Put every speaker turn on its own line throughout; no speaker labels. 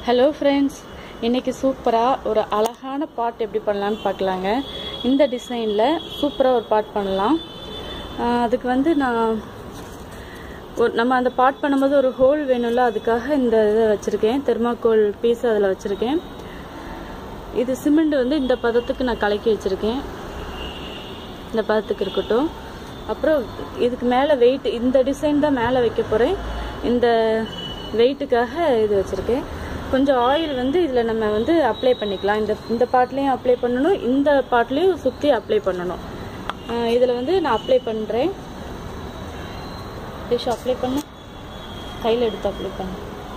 hello friends இன்னைக்கு சூப்பராக ஒரு அழகான பாட் எப்படி பண்ணலான்னு பார்க்கலாங்க இந்த டிசைனில் சூப்பராக ஒரு பாட் பண்ணலாம் ஆஹ் அதுக்கு வந்து நான் ஒரு நம்ம அந்த பாட் பண்ணும்போது ஒரு ஹோல் வேணும்ல அதுக்காக இந்த இதை வச்சுருக்கேன் தெர்மாக்கோல் பீஸ் அதில் வச்சுருக்கேன் இது சிமெண்ட் வந்து இந்த பதத்துக்கு நான் கலக்கி வச்சுருக்கேன் இந்த பதத்துக்கு இருக்கட்டும் அப்புறம் இதுக்கு மேலே வெயிட் இந்த டிசைன் தான் மேலே வைக்க போகிறேன் இந்த வெயிட்டுக்காக இது வச்சுருக்கேன் கொஞ்சம் ஆயில் வந்து இதில் நம்ம வந்து அப்ளை பண்ணிக்கலாம் இந்த இந்த பாட்லேயும் அப்ளை பண்ணணும் இந்த பாட்லேயும் சுற்றி அப்ளை பண்ணணும் இதில் வந்து நான் அப்ளை பண்ணுறேன் டிஷ் அப்ளை பண்ண கையில் எடுத்து அப்ளை பண்ண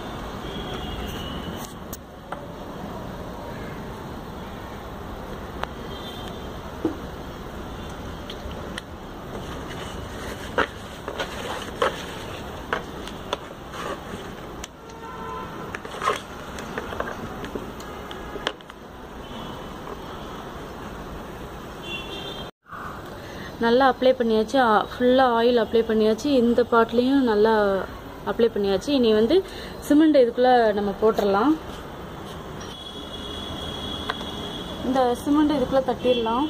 நல்லா அப்ளை பண்ணியாச்சு ஃபுல்லாக ஆயில் அப்ளை பண்ணியாச்சு இந்த பாட்லேயும் நல்லா அப்ளை பண்ணியாச்சு இனி வந்து சிமெண்ட் இதுக்குள்ளே நம்ம போட்டுடலாம் இந்த சிமெண்ட் இதுக்குள்ளே தட்டிடலாம்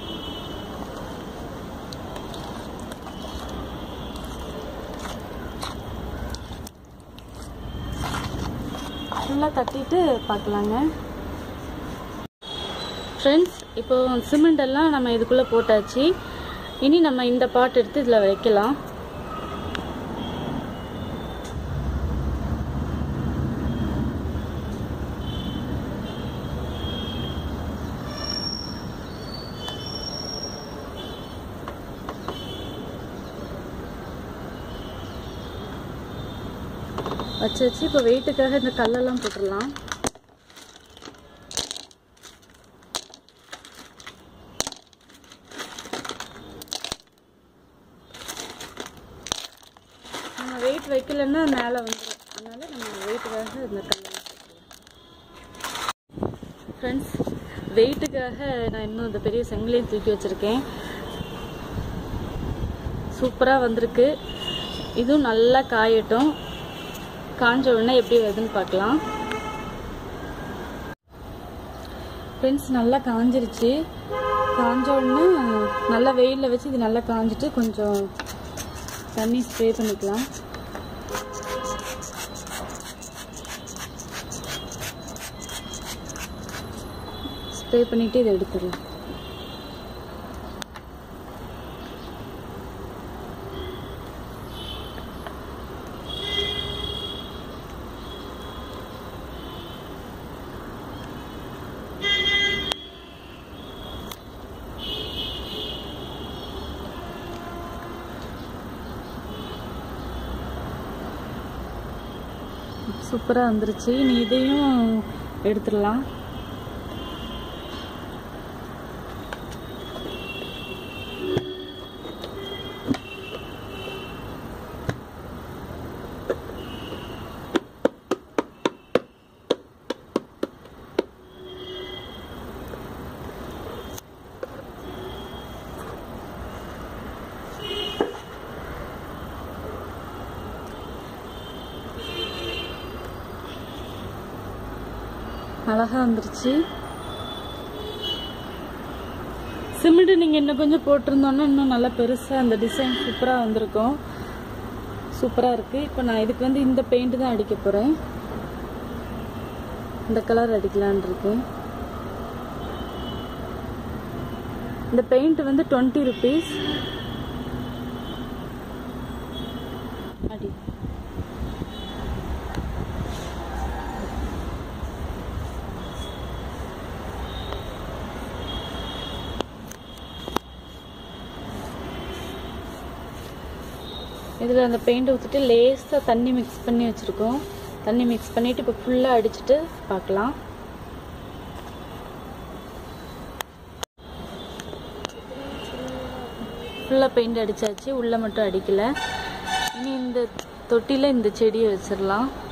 ஃபுல்லாக தட்டிட்டு பார்க்கலாங்க ஃப்ரெண்ட்ஸ் இப்போ சிமெண்ட் எல்லாம் நம்ம இதுக்குள்ளே போட்டாச்சு இனி நம்ம இந்த பாட் எடுத்து இதில் வைக்கலாம் வச்சு வச்சு இப்போ வெயிட்டுக்காக இந்த கல்லெல்லாம் போட்டுடலாம் நம்ம வெயிட் வைக்கலன்னா மேலே வந்துடும் அதனால நம்ம வெயிட்டுக்காக இந்த கல்லெல்லாம் ஃப்ரெண்ட்ஸ் வெயிட்டுக்காக நான் இன்னும் இந்த பெரிய செங்கலையும் தூக்கி வச்சுருக்கேன் சூப்பராக வந்திருக்கு இதுவும் நல்லா காயட்டும் காஞ்ச உடனே எப்படி வருதுன்னு பார்க்கலாம் ஃப்ரெண்ட்ஸ் நல்லா காஞ்சிருச்சு காஞ்ச உடனே நல்லா வெயிலில் வச்சு இது நல்லா காஞ்சிட்டு கொஞ்சம் தண்ணி ஸ்ப்ரே பண்ணிக்கலாம் ஸ்ப்ரே பண்ணிட்டு இதை எடுத்துடலாம் சூப்பராக வந்துருச்சு நீ இதையும் எடுத்துடலாம் அழகா வந்துருச்சு சிமெண்ட் நீங்க இன்னும் கொஞ்சம் போட்டிருந்தோன்னா இன்னும் நல்லா பெருசா அந்த டிசைன் சூப்பரா வந்திருக்கும் சூப்பரா இருக்கு இப்போ நான் இதுக்கு வந்து இந்த பெயிண்ட் தான் அடிக்க போறேன் இந்த கலர் அடிக்கலான் இருக்கேன் இந்த பெயிண்ட் வந்து டுவெண்ட்டி ருபீஸ் அடி இதில் அந்த பெயிண்ட் ஊற்றிட்டு லேஸாக தண்ணி மிக்ஸ் பண்ணி வச்சுருக்கோம் தண்ணி மிக்ஸ் பண்ணிவிட்டு இப்போ ஃபுல்லாக அடிச்சுட்டு பார்க்கலாம் ஃபுல்லாக பெயிண்ட் அடித்தாச்சு உள்ளே மட்டும் அடிக்கலை இனி இந்த தொட்டியில் இந்த செடியை வச்சிடலாம்